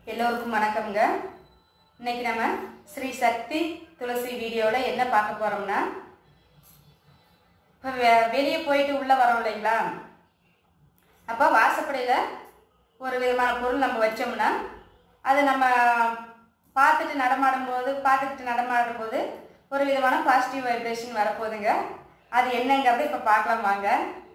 எல்லோருக்கும் வணக்கம்ங்க இன்னைக்கு நம்ம ஸ்ரீ சக்தி துளசி வீடியோவில் என்ன பார்க்க போகிறோம்னா இப்போ வெ வெளியே போயிட்டு உள்ளே வரோம் இல்லைங்களா அப்போ வாசப்படியில் ஒரு விதமான பொருள் நம்ம வச்சோம்னா அது நம்ம பார்த்துட்டு நடமாடும் போது பார்த்துக்கிட்டு நடமாடும் போது ஒரு விதமான பாசிட்டிவ் வைப்ரேஷன் வரப்போகுதுங்க அது என்னங்கிறத இப்போ பார்க்கலாம் வாங்க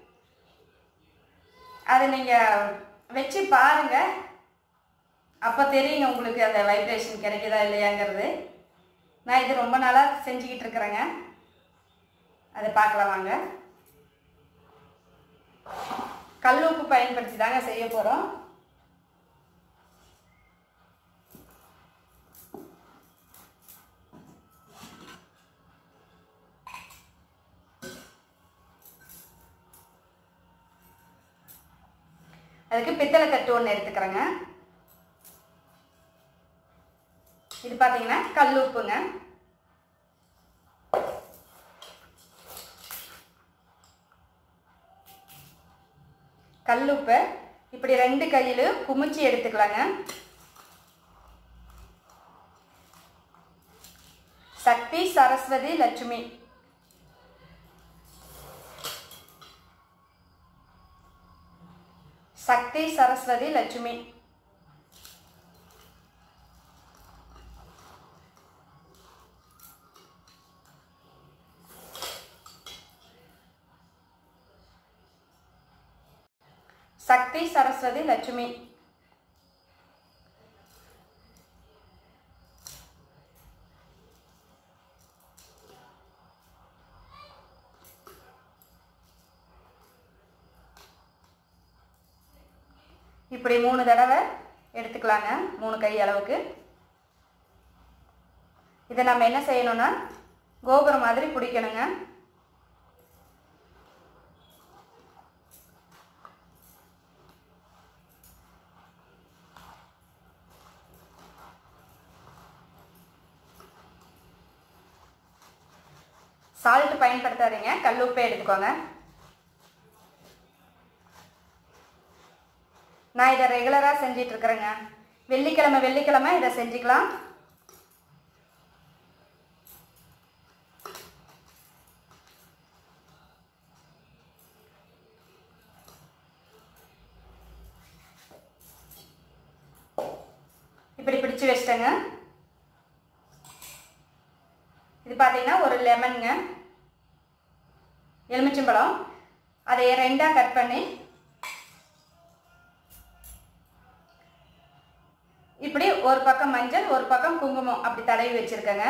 அதை நீங்கள் வச்சு பாருங்கள் அப்போ தெரியுங்க உங்களுக்கு அந்த வைப்ரேஷன் கிடைக்குதா இல்லையாங்கிறது நான் இது ரொம்ப நாளாக செஞ்சுக்கிட்டு இருக்கிறேங்க அதை பார்க்கலாம் வாங்க கல்லுப்பு பயன்படுத்தி தாங்க செய்ய போகிறோம் அதுக்கு பித்தளை தட்டு ஒன்று எடுத்துக்கிறேங்க இது பார்த்தீங்கன்னா கல் உப்புங்க கல் உப்பை இப்படி ரெண்டு கையிலும் குமிச்சு எடுத்துக்கலாங்க சக்தி சரஸ்வதி லட்சுமி சக்தி சரஸ்வதி லட்சுமி சக்தி சரஸ்வதி லட்சுமி இப்படி மூணு தடவை எடுத்துக்கலாங்க மூணு கை அளவுக்கு இதை நம்ம என்ன செய்யணும்னா கோபுரம் மாதிரி பிடிக்கணுங்க சால்ட் பயன்படுத்தாதீங்க கல்லுப்பே எடுத்துக்கோங்க நான் இதை ரெகுலராக செஞ்சிட்டு இருக்கிறேங்க வெள்ளிக்கிழமை வெள்ளிக்கிழமை இதை செஞ்சுக்கலாம் இப்படி பிடிச்சு வச்சிட்டேங்க இது பார்த்தீங்கன்னா ஒரு லெமனுங்க எலுமிச்சம்பழம் அதை ரெண்டாக கட் பண்ணி இப்படி ஒரு பக்கம் மஞ்சள் ஒரு பக்கம் குங்குமம் அப்படி தடவி வச்சுருக்கேங்க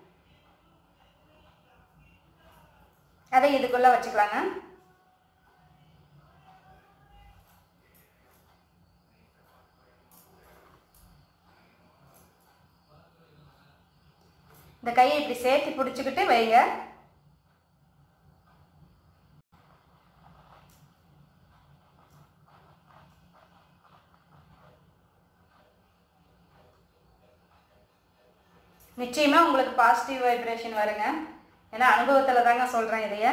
அதை இதுக்குள்ளே வச்சுக்கலாங்க இந்த கையை இப்படி சேர்த்து பிடிச்சிக்கிட்டு வைங்க நிச்சயமாக உங்களுக்கு பாசிட்டிவ் வைப்ரேஷன் வருங்க ஏன்னா அனுபவத்தில் தாங்க சொல்கிறேன் இதைய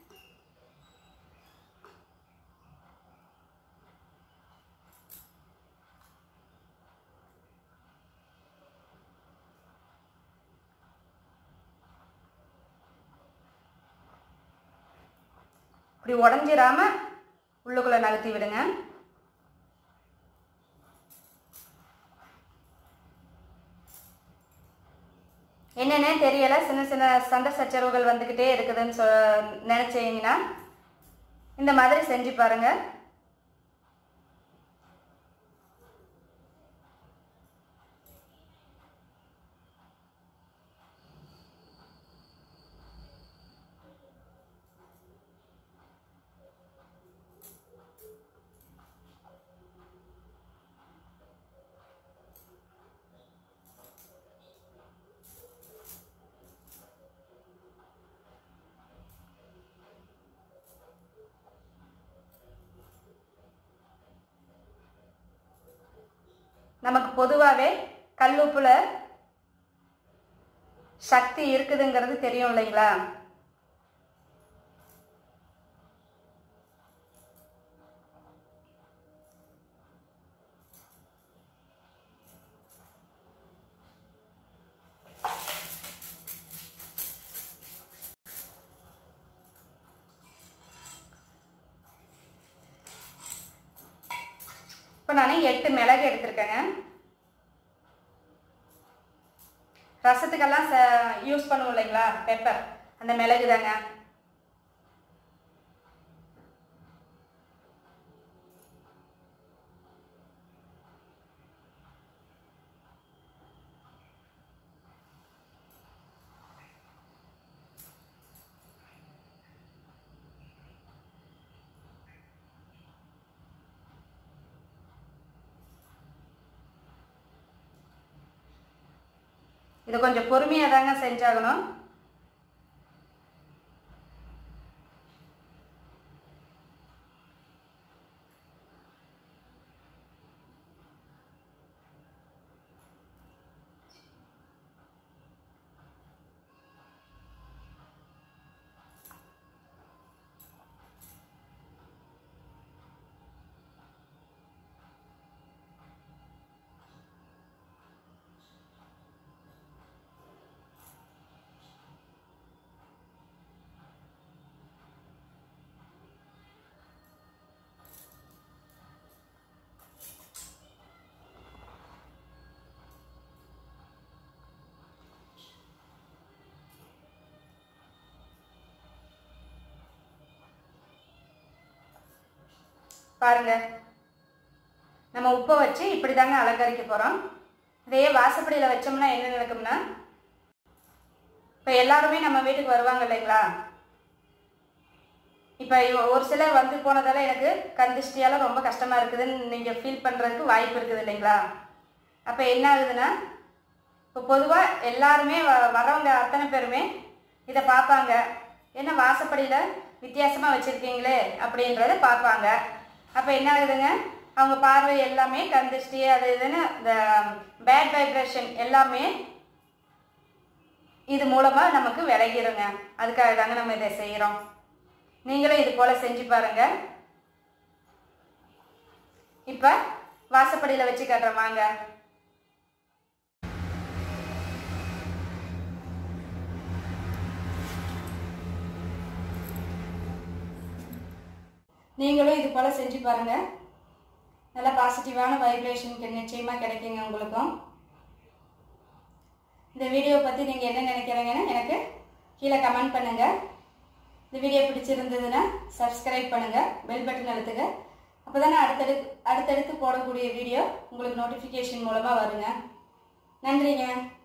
இப்படி உடஞ்சிராம உள்ளுக்குள்ளே நகர்த்தி விடுங்க என்னென்ன தெரியலை சின்ன சின்ன சண்டை சச்சரவுகள் வந்துக்கிட்டே இருக்குதுன்னு சொ நினச்சிங்கன்னா இந்த மாதிரி செஞ்சு பாருங்க நமக்கு பொதுவாகவே கல்லுப்புல சக்தி இருக்குதுங்கிறது தெரியும் இல்லைங்களா இப்போ நான் எட்டு மிளகு எடுத்திருக்கேங்க ரசத்துக்கெல்லாம் ச யூஸ் பண்ணுவோம் இல்லைங்களா பெப்பர் அந்த மிளகு தாங்க இது கொஞ்சம் பொறுமையாக தாங்க செஞ்சாகணும் பாருங்க நம்ம உப்பை வச்சு இப்படி தாங்க அலங்கரிக்க போகிறோம் இதையே வாசப்படியில் வச்சோம்னா என்ன நடக்கும்னா இப்போ எல்லாருமே நம்ம வீட்டுக்கு வருவாங்க இல்லைங்களா இப்போ ஒரு சிலர் வந்து போனதால எனக்கு கந்திஷ்டியால் ரொம்ப கஷ்டமாக இருக்குதுன்னு நீங்கள் ஃபீல் பண்ணுறதுக்கு வாய்ப்பு இருக்குது இல்லைங்களா அப்போ என்ன ஆகுதுன்னா இப்போ பொதுவாக எல்லாருமே வ வரவங்க அத்தனை பேருமே இதை பார்ப்பாங்க என்ன வாசப்படியில் வித்தியாசமாக வச்சுருக்கீங்களே அப்படின்றத பார்ப்பாங்க அப்போ என்ன ஆகுதுங்க அவங்க பார்வை எல்லாமே கந்திஷ்டி அது இதுன்னு இந்த பேட் வைப்ரேஷன் எல்லாமே இது மூலமாக நமக்கு விலகிருங்க அதுக்காக தாங்க நம்ம இதை செய்கிறோம் நீங்களும் இது போல் செஞ்சு பாருங்க இப்போ வாசப்படியில் வச்சு காட்டுறேன் வாங்க நீங்களும் இது போல் செஞ்சு பாருங்கள் நல்ல பாசிட்டிவான வைப்ரேஷன் நிச்சயமாக கிடைக்குங்க உங்களுக்கும் இந்த வீடியோ பற்றி நீங்கள் என்ன நினைக்கிறீங்கன்னு எனக்கு கீழே கமெண்ட் பண்ணுங்கள் இந்த வீடியோ பிடிச்சிருந்ததுன்னா சப்ஸ்கிரைப் பண்ணுங்கள் பெல் பட்டன் அழுத்துங்க அப்போ தானே அடுத்தடு அடுத்தடுத்து போடக்கூடிய வீடியோ உங்களுக்கு நோட்டிஃபிகேஷன் மூலமாக வருங்க நன்றிங்க